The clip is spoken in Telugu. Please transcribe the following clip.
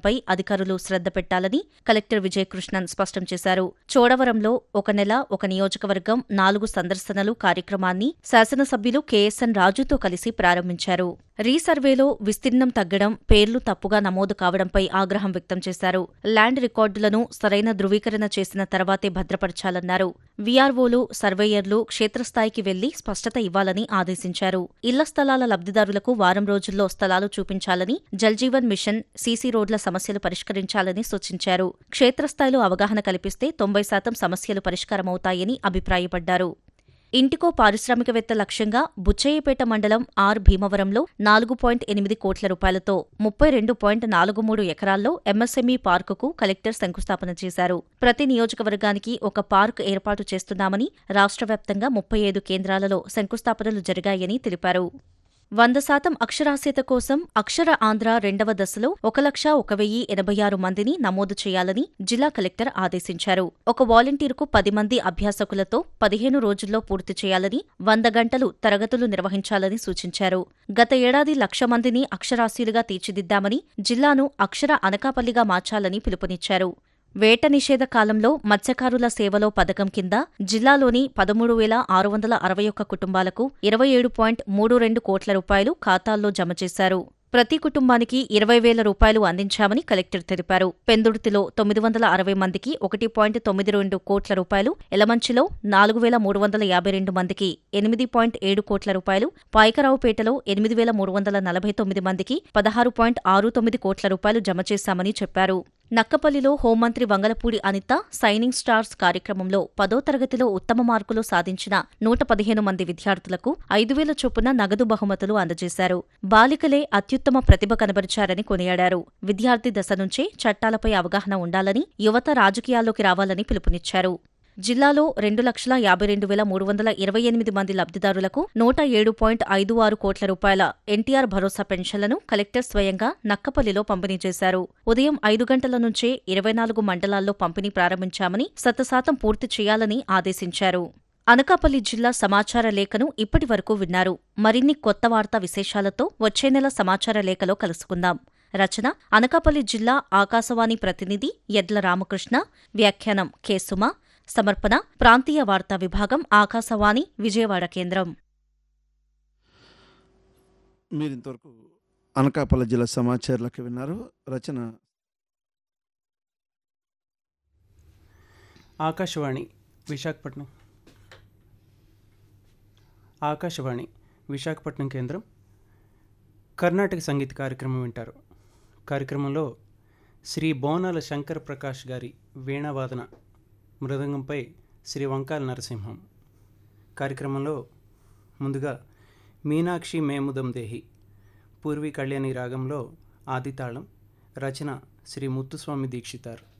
అంశంపై అధికారులు శ్రద్ధ పెట్టాలని కలెక్టర్ విజయకృష్ణన్ స్పష్టం చేశారు చోడవరంలో ఒక నెల ఒక నియోజకవర్గం నాలుగు సందర్శనలు కార్యక్రమాన్ని శాసనసభ్యులు కెఎస్ఎన్ రాజుతో కలిసి ప్రారంభించారు రీసర్వేలో విస్తీర్ణం తగ్గడం పేర్లు తప్పుగా నమోదు కావడంపై ఆగ్రహం వ్యక్తం చేశారు ల్యాండ్ రికార్డులను సరైన ధృవీకరణ చేసిన తర్వాతే భద్రపరచాలన్నారు వీఆర్ఓలు సర్వేయర్లు క్షేత్రస్థాయికి వెళ్లి స్పష్టత ఇవ్వాలని ఆదేశించారు ఇళ్ల స్థలాల లబ్ధిదారులకు వారం రోజుల్లో స్థలాలు చూపించాలని జల్జీవన్ మిషన్ సీసీ రోడ్ల సమస్యలు పరిష్కరించాలని సూచించారు క్షేత్రస్థాయిలో అవగాహన కల్పిస్తే తొంభై శాతం సమస్యలు పరిష్కారమవుతాయని అభిప్రాయపడ్డారు ఇంటికో పారిశ్రామికవేత్త లక్ష్యంగా బుచ్చయ్యపేట మండలం ఆర్ భీమవరంలో నాలుగు పాయింట్ ఎనిమిది కోట్ల రూపాయలతో ముప్పై రెండు పాయింట్ నాలుగు మూడు ఎకరాల్లో ఎంఎస్ఎంఈ పార్కుకు కలెక్టర్ శంకుస్థాపన చేశారు ప్రతి నియోజకవర్గానికి ఒక పార్క్ ఏర్పాటు చేస్తున్నామని రాష్ట్ర వ్యాప్తంగా ముప్పై ఐదు కేంద్రాలలో శంకుస్థాపనలు జరిగాయని తెలిపారు వంద శాతం అక్షరాస్యత కోసం అక్షర ఆంధ్ర రెండవ దశలో ఒక లక్ష ఒక వెయ్యి ఎనభై ఆరు మందిని నమోదు చేయాలని జిల్లా కలెక్టర్ ఆదేశించారు ఒక వాలంటీర్కు పది మంది అభ్యాసకులతో పదిహేను రోజుల్లో పూర్తి చేయాలని వంద గంటలు తరగతులు నిర్వహించాలని సూచించారు గత ఏడాది లక్ష మందిని అక్షరాస్యులుగా తీర్చిదిద్దామని జిల్లాను అక్షర అనకాపల్లిగా మార్చాలని పిలుపునిచ్చారు వేట నిషేధ కాలంలో మత్స్యకారుల సేవలో పథకం కింద జిల్లాలోని పదమూడు వేల ఆరు వందల అరవై ఒక్క కుటుంబాలకు ఇరవై ఏడు పాయింట్ మూడు రెండు కోట్ల రూపాయలు ఖాతాల్లో జమ చేశారు ప్రతి కుటుంబానికి ఇరవై వేల రూపాయలు అందించామని కలెక్టర్ తెలిపారు పెందుర్తిలో తొమ్మిది వందల అరవై మందికి ఒకటి పాయింట్ తొమ్మిది రెండు కోట్ల రూపాయలు ఎలమంచిలో నాలుగు వేల మూడు వందల యాభై రెండు మందికి ఎనిమిది పాయింట్ ఏడు కోట్ల రూపాయలు పాయకరావుపేటలో ఎనిమిది వేల మూడు వందల నలభై తొమ్మిది మందికి పదహారు పాయింట్ ఆరు తొమ్మిది కోట్ల రూపాయలు జమ చేశామని చెప్పారు నక్కపల్లిలో హోంమంత్రి వంగలపూడి అనిత సైనింగ్ స్టార్స్ కార్యక్రమంలో పదో తరగతిలో ఉత్తమ మార్కులు సాధించిన నూట పదిహేను మంది విద్యార్థులకు ఐదు వేల చొప్పున నగదు బహుమతులు అందజేశారు బాలికలే అత్యుత్తమ ప్రతిభ కనబరిచారని కొనియాడారు విద్యార్థి దశ నుంచే చట్టాలపై అవగాహన ఉండాలని యువత రాజకీయాల్లోకి రావాలని పిలుపునిచ్చారు జిల్లాలో రెండు లక్షల యాభై రెండు వేల మూడు వందల ఇరవై ఎనిమిది మంది లబ్ధిదారులకు నూట ఏడు పాయింట్ ఐదు ఆరు కోట్ల రూపాయల ఎన్టీఆర్ భరోసా పెన్షన్లను కలెక్టర్ స్వయంగా నక్కపల్లిలో పంపిణీ చేశారు ఉదయం ఐదు గంటల నుంచే ఇరవై నాలుగు మండలాల్లో పంపిణీ ప్రారంభించామని శతశాతం పూర్తి చేయాలని ఆదేశించారు అనకాపల్లి జిల్లా సమాచార లేఖను ఇప్పటి వరకు విన్నారు మరిన్ని కొత్త వార్తా విశేషాలతో వచ్చే నెల సమాచార లేఖలో కలుసుకుందాం రచన అనకాపల్లి జిల్లా ఆకాశవాణి ప్రతినిధి యడ్ల రామకృష్ణ వ్యాఖ్యానం కె సుమ సమర్పణ ప్రాంతీయ వార్తా విభాగం ఆకాశవాణి విజయవాడ కేంద్రం మీరు ఇంతవరకు అనకాపల్లి జిల్లా సమాచారాలకి విన్నారు రచన ఆకాశవాణి విశాఖపట్నం ఆకాశవాణి విశాఖపట్నం కేంద్రం కర్ణాటక సంగీత కార్యక్రమం వింటారు కార్యక్రమంలో శ్రీ బోనాల శంకర్ ప్రకాష్ గారి వీణావాదన మృదంగంపై శ్రీ వంకాల నరసింహం కార్యక్రమంలో ముందుగా మీనాక్షి మేముదం దేహి పూర్వీ కళ్యాణి రాగంలో ఆదితాళం రచన శ్రీ ముత్తుస్వామి దీక్షితార్